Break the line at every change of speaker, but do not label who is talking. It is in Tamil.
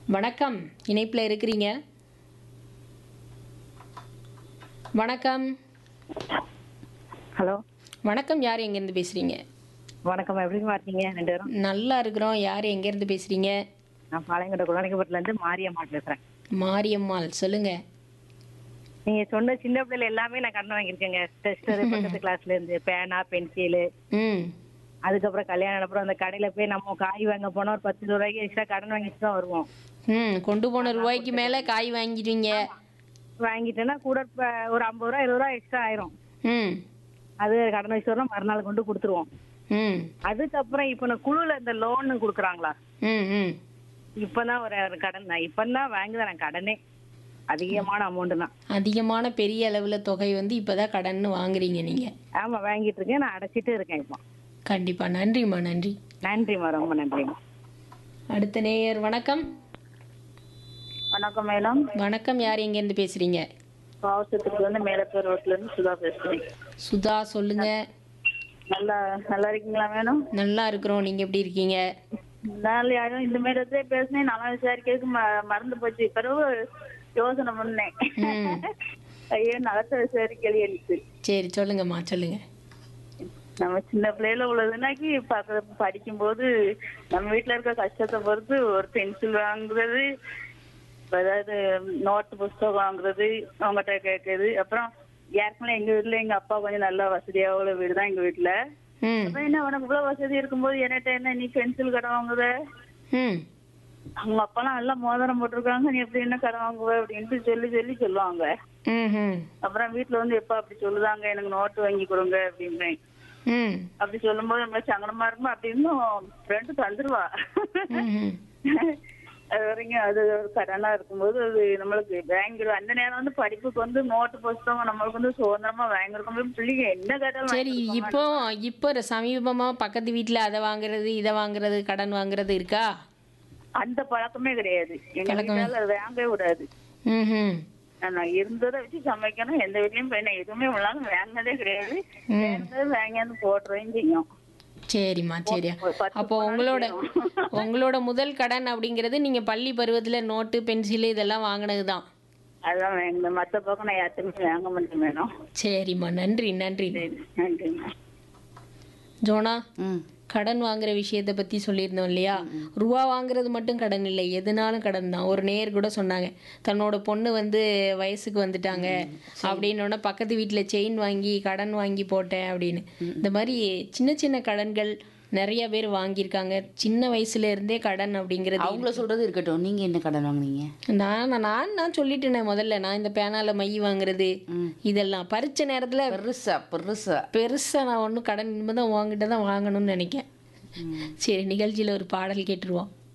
வணக்கம் இணைப்பில் இருக்கிறீங்க வணக்கம்
ஹலோ
வணக்கம் யார் எங்கேருந்து பேசுகிறீங்க
வணக்கம் எப்படிமா இருக்கீங்க ரெண்டு பேரும்
நல்லா இருக்கிறோம் யார் எங்கேருந்து பேசுகிறீங்க
நான் பாளையங்கோட்டை குழந்தைக்கப்பட்டில இருந்து மாரியம்மா பேசுறேன்
மாரியம்மாள் சொல்லுங்கள்
நீங்க சொன்ன சின்ன பிள்ளைல எல்லாமே நான் கடன் வாங்கியிருக்கேங்க டெஸ்டர் பக்கத்து கிளாஸ்ல இருந்து பேனா பென்சிலு
ம்
அதுக்கப்புறம் கல்யாணம் அப்புறம் அந்த கடையில போய் நம்ம காய் வாங்க போனா ஒரு பத்து ரூபாய்க்கு எக்ஸ்ட்ரா கடன் வாங்கிட்டு தான் வருவோம்
ம் கொண்டு போன ரூபாய்க்கு மேலே காய் வாங்கிடுவீங்க
வாங்கிட்டேன்னா கூட இப்ப ஒரு ஐம்பது ரூபா இருபது ரூபா எக்ஸ்ட்ரா ஆயிரும்
ம்
அது கடன் வச்சு வரோம் மறுநாள் கொண்டு கொடுத்துருவோம்
ம்
அதுக்கப்புறம் இப்ப நான் குழுல இந்த லோன் கொடுக்குறாங்களா
ம் ம்
இப்பதான் ஒரு ஒரு கடன் தான் இப்பதான் வாங்குதான் நான் கடனே அதிகமான அமௌண்ட் தான்
அதிகமான பெரிய அளவில் தொகை வந்து இப்போ தான் கடன்னு வாங்குறீங்க நீங்கள்
ஆமா வாங்கிட்டு இருக்கேன் நான் அடைச்சிட்டு இருக்கேன் இப்போ
கண்டிப்பாக நன்றிம்மா நன்றி
நன்றிம்மா ரொம்ப நன்றிம்மா
அடுத்த நேயர் வணக்கம்
வணக்கம் மேடம்
வணக்கம் யார் எங்கேருந்து பேசுகிறீங்க
பாவசத்துக்கு வந்து மேலப்பேர் ரோட்ல இருந்து சுதா பேசுறேன்
சுதா சொல்லுங்க
நல்லா நல்லா இருக்கீங்களா மேடம்
நல்லா இருக்கிறோம் நீங்கள் எப்படி இருக்கீங்க
நாள் யாரும் இந்த மேடத்தே பேசினேன் நல்லா விசாரிக்கிறதுக்கு ம- மறந்து போச்சு பிறகு யோசனை பண்ணேன்
ம்.
ஐயோ நலத்தை விசாரிக்கல எனக்கு
சரி சொல்லுங்கம்மா சொல்லுங்க
நம்ம சின்ன பிள்ளையில உள்ளதுனாக்கி பக்க படிக்கும்போது நம்ம வீட்ல இருக்க கஷ்டத்தை பொறுத்து ஒரு பென்சில் வாங்குறது இப்ப ஏதாவது நோட்டு புஸ்தகம் வாங்குறது அவங்ககிட்ட கேட்கறது அப்புறம் ஏற்கனவே எங்க வீட்ல எங்க அப்பா கொஞ்சம் நல்ல வசதியா உள்ள வீடு தான் எங்க வீட்ல
ம்
அப்புறம் என்ன உனக்கு இவ்வளவு வசதி இருக்கும்போது என்கிட்ட என்ன நீ பென்சில் கடை வாங்குத
ம்
அவங்க அப்பெல்லாம் நல்லா மோதிரம் போட்டிருக்காங்க நீ எப்படி என்ன கடை வாங்குவ அப்படின்ட்டு சொல்லி சொல்லி சொல்லுவாங்க
ம் ம்
அப்புறம் வீட்ல வந்து எப்ப அப்படி சொல்லுதாங்க எனக்கு நோட்டு வாங்கி கொடுங்க அப்படின்றேன்
ம்
அப்படி சொல்லும்போது நம்ம சங்கடமா இருக்குமா அப்படின்னு ஃப்ரெண்டு தந்துருவா
ம்
அது வரைக்கும் அது ஒரு கடனா இருக்கும்போது அது நம்மளுக்கு வாங்கிடும் அந்த நேரம் வந்து படிப்புக்கு வந்து நோட்டு புஸ்தகம் நம்மளுக்கு வந்து சுதந்திரமா வாங்கிருக்கும் பிள்ளைங்க என்ன கேட்டாலும்
சரி
வாங்கி
இப்போ இப்போ சமீபமாக பக்கத்து வீட்டில் அதை வாங்குறது இதை வாங்குறது கடன் வாங்குறது இருக்கா
அந்த பழக்கமே கிடையாது எங்க
பழக்கமே-
வீட்டால அது வாங்கவே விடாது
ம் ம்
நான் இருந்ததை வச்சு சமைக்கணும் எந்த வீட்லயும் போய் நான் எதுவுமே இல்லாம வாங்கினதே கிடையாது இருந்தது வாங்கியாந்து போட்டுறேன் செய்யும்
சரிம்மா சரி
ஒரு பத்து
அப்போ
பணம்
உங்களோட
செய்யும்.
உங்களோட முதல் கடன் அப்படிங்கிறது நீங்கள் பள்ளி பருவத்தில் நோட்டு பென்சில் இதெல்லாம் வாங்கினது தான்
அதுதான் வாங்கினேன் மத்த பக்கம் நான் யார்ட்டுமே வாங்க மாட்டேன் மேடம்
சரிம்மா நன்றி நன்றி
சரி நன்றிங்க
ஜோனா
ம்
கடன் வாங்குற விஷயத்தை பற்றி சொல்லியிருந்தோம் இல்லையா ரூபா வாங்குறது மட்டும் கடன் இல்லை எதுனாலும் கடன் தான் ஒரு நேர் கூட சொன்னாங்க தன்னோட பொண்ணு வந்து வயசுக்கு வந்துட்டாங்க அப்படின்னோடனே பக்கத்து வீட்டில் செயின் வாங்கி கடன் வாங்கி போட்டேன் அப்படின்னு இந்த மாதிரி சின்ன சின்ன கடன்கள் நிறைய பேர் வாங்கியிருக்காங்க சின்ன வயசுல இருந்தே கடன் அப்படிங்கிறது
அவங்கள சொல்றது இருக்கட்டும் நீங்க என்ன கடன் வாங்குனீங்க
நான் நான் நான் சொல்லிட்டேனே முதல்ல நான் இந்த பேனால மை வாங்குறது
ம்.
இதெல்லாம் பரிச்ச நேரத்தில்
பெருசா பெருசா
பெருசாக நான் ஒன்றும் கடன் இனிமேல் தான் வாங்கிட்டு தான் வாங்கணும்னு நினைக்கேன் சரி நிகழ்ச்சியில் ஒரு பாடல் கேட்டுருவோம்